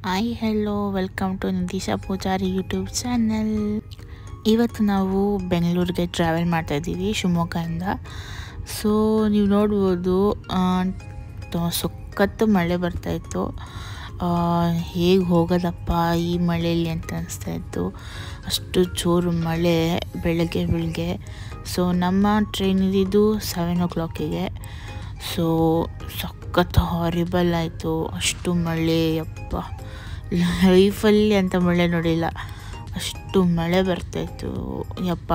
hi hello welcome to Nitisha Poojari YouTube channel ಇವತ್ತು ನಾವು ಬೆಂಗಳೂರಿಗೆ ಟ್ರಾವೆಲ್ ಮಾಡ್ತಾಯಿದ್ದೀವಿ ಶಿವಮೊಗ್ಗದಿಂದ ಸೊ ನೀವು ನೋಡ್ಬೋದು ಆ, ತ- ಸಖತ್ತು ಮಳೆ ಬರ್ತಾಯಿತ್ತು ಹೇಗೆ ಹೋಗೋದಪ್ಪ ಈ ಮಳೆಯಲ್ಲಿ ಅಂತ ಅನಿಸ್ತಾ ಇತ್ತು ಅಷ್ಟು ಜೋರು ಮಳೆ ಬೆಳಗ್ಗೆ ಬೆಳಗ್ಗೆ ಸೊ ನಮ್ಮ ಟ್ರೈನ್ ಇದ್ದಿದ್ದು ಸೆವೆನ್ ಓ ಕ್ಲಾಕಿಗೆ ಸೊ ಸಖತ್ ಹಾರಿಬಲ್ ಆಯಿತು ಅಷ್ಟು ಮಳೆ ಯಪ್ಪ ಲೈಫಲ್ಲಿ ಅಂತ ಮಳೆ ನೋಡಿಲ್ಲ ಅಷ್ಟು ಮಳೆ ಬರ್ತಾಯಿತ್ತು ಯಪ್ಪ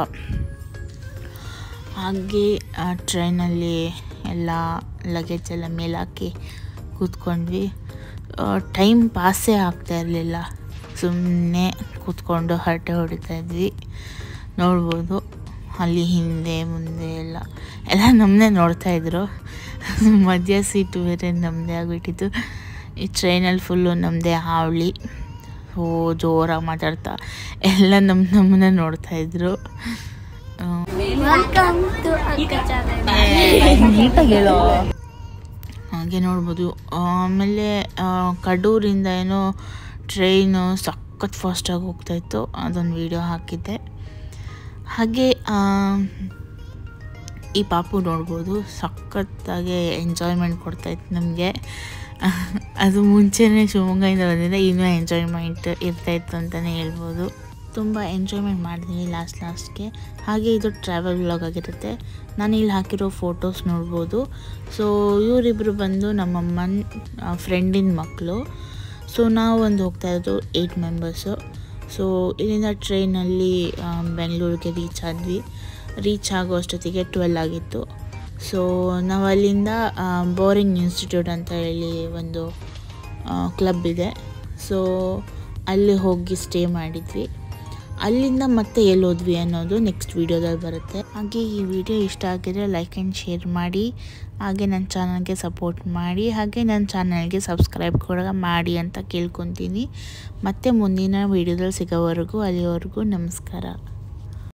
ಹಾಗೆ ಆ ಟ್ರೈನಲ್ಲಿ ಎಲ್ಲ ಲಗೇಜ್ ಎಲ್ಲ ಮೇಲಾಕಿ ಕೂತ್ಕೊಂಡ್ವಿ ಟೈಮ್ ಪಾಸೇ ಆಗ್ತಾ ಇರಲಿಲ್ಲ ಸುಮ್ಮನೆ ಕೂತ್ಕೊಂಡು ಹರಟೆ ಹೊಡಿತಾ ಇದ್ವಿ ನೋಡ್ಬೋದು ಅಲ್ಲಿ ಹಿಂದೆ ಮುಂದೆ ಎಲ್ಲ ಎಲ್ಲ ನಮ್ಮನ್ನೇ ನೋಡ್ತಾಯಿದ್ರು ಮಧ್ಯ ಸೀಟು ಬೇರೆ ನಮ್ಮದೇ ಆಗಿಬಿಟ್ಟಿತ್ತು ಈ ಟ್ರೈನಲ್ಲಿ ಫುಲ್ಲು ನಮ್ಮದೇ ಹಾವಳಿ ಓ ಜೋರಾಗಿ ಮಾತಾಡ್ತಾ ಎಲ್ಲ ನಮ್ಮ ನಮ್ಮನ್ನ ನೋಡ್ತಾಯಿದ್ರು ವೆಲ್ಕಮ್ ಟು ಅಕ್ಕ ಚಾನಲ್ ನೀಟಾಗಿ ಹೇಳೋ ಹಾಗೆ ನೋಡ್ಬೋದು ಆಮೇಲೆ ಆ, ಕಡೂರಿಂದ ಏನೋ ಟ್ರೈನು ಸಖತ್ ಫಾಸ್ಟಾಗಿ ಹೋಗ್ತಾಯಿತ್ತು ಅದೊಂದು ವಿಡಿಯೋ ಹಾಕಿದ್ದೆ ಹಾಗೆ ಆ, ಈ ಪಾಪು ನೋಡ್ಬೋದು ಸಖತ್ತಾಗಿ ಎಂಜಾಯ್ಮೆಂಟ್ ಕೊಡ್ತಾಯಿತ್ತು ನಮಗೆ ಅದು ಮುಂಚೆನೇ ಶಿವಮೊಗ್ಗದಿಂದ ಬಂದಿದ್ದೆ ಇನ್ನೂ ಎಂಜಾಯ್ಮೆಂಟ್ ಇರ್ತಾಯಿತ್ತು ಅಂತಲೇ ಹೇಳ್ಬೋದು ತುಂಬ ಎಂಜಾಯ್ಮೆಂಟ್ ಮಾಡಿದ್ದೀನಿ ಲಾಸ್ಟ್ ಲಾಸ್ಟ್ಗೆ ಹಾಗೆ ಇದು ಟ್ರಾವೆಲ್ ವ್ಲಾಗ್ ಆಗಿರುತ್ತೆ ನಾನು ಇಲ್ಲಿ ಹಾಕಿರೋ ಫೋಟೋಸ್ ನೋಡ್ಬೋದು ಸೊ ಇವರಿಬ್ಬರು ಬಂದು ನಮ್ಮಮ್ಮನ ಫ್ರೆಂಡಿನ ಮಕ್ಕಳು ಸೊ ನಾವು ಒಂದು ಹೋಗ್ತಾ ಇರೋದು ಏಯ್ಟ್ ಮೆಂಬರ್ಸು ಸೊ ಇಲ್ಲಿಂದ ಟ್ರೈನಲ್ಲಿ ಬೆಂಗಳೂರಿಗೆ ರೀಚ್ ಆದ್ವಿ ರೀಚ್ ಆಗೋ ಅಷ್ಟೊತ್ತಿಗೆ ಟ್ವೆಲ್ ಆಗಿತ್ತು ಸೊ ನಾವು ಅಲ್ಲಿಂದ ಬೋರಿಂಗ್ ಇನ್ಸ್ಟಿಟ್ಯೂಟ್ ಅಂತ ಹೇಳಿ ಒಂದು ಕ್ಲಬ್ ಇದೆ ಸೊ ಅಲ್ಲಿ ಹೋಗಿ ಸ್ಟೇ ಮಾಡಿದ್ವಿ ಅಲ್ಲಿಂದ ಮತ್ತೆ ಎಲ್ಲಿ ಹೋದ್ವಿ ಅನ್ನೋದು ನೆಕ್ಸ್ಟ್ ವೀಡಿಯೋದಲ್ಲಿ ಬರುತ್ತೆ ಹಾಗೆ ಈ ವಿಡಿಯೋ ಇಷ್ಟ ಆಗಿದ್ರೆ ಲೈಕ್ ಆ್ಯಂಡ್ ಶೇರ್ ಮಾಡಿ ಹಾಗೆ ನನ್ನ ಚಾನಲ್ಗೆ ಸಪೋರ್ಟ್ ಮಾಡಿ ಹಾಗೆ ನನ್ನ ಚಾನಲ್ಗೆ ಸಬ್ಸ್ಕ್ರೈಬ್ ಕೂಡ ಮಾಡಿ ಅಂತ ಕೇಳ್ಕೊತೀನಿ ಮತ್ತೆ ಮುಂದಿನ ವೀಡಿಯೋದಲ್ಲಿ ಸಿಗೋವರೆಗೂ ಅಲ್ಲಿವರೆಗೂ ನಮಸ್ಕಾರ